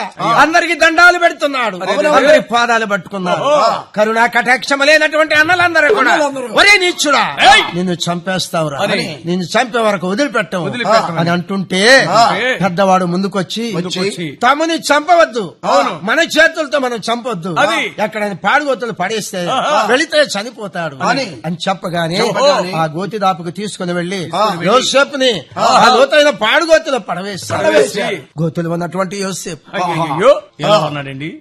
అందరికి దండాలు పెడుతున్నాడు అందరి పాదాలు పట్టుకున్నాడు కరుణా కటాక్షమ లేనటువంటి అన్నలందరూ కూడా ఒరే నీచుడా నిన్ను చంపేస్తావురా నిన్ను చంపే వరకు వదిలిపెట్టవు అని అంటుంటే పెద్దవాడు ముందుకొచ్చి ముందుకొచ్చి. తమని చంపవద్దు మన చేతులతో మనం చంపొద్దు అది. ఎక్కడైనా పాడుగోతులు పడేస్తే వెళితే చనిపోతాడు అని. అని చెప్పగానే చెప్పగానే. ఆ గోతి దాపుకు తీసుకుని వెళ్లి యోసేపుని ఆ లోతైన పాడుగోతులో పడవేస్తాడు పడవేసి. గోతులు ఉన్నటువంటి యోసేపు అయ్యయ్యో ఎలా ఉన్నాడండి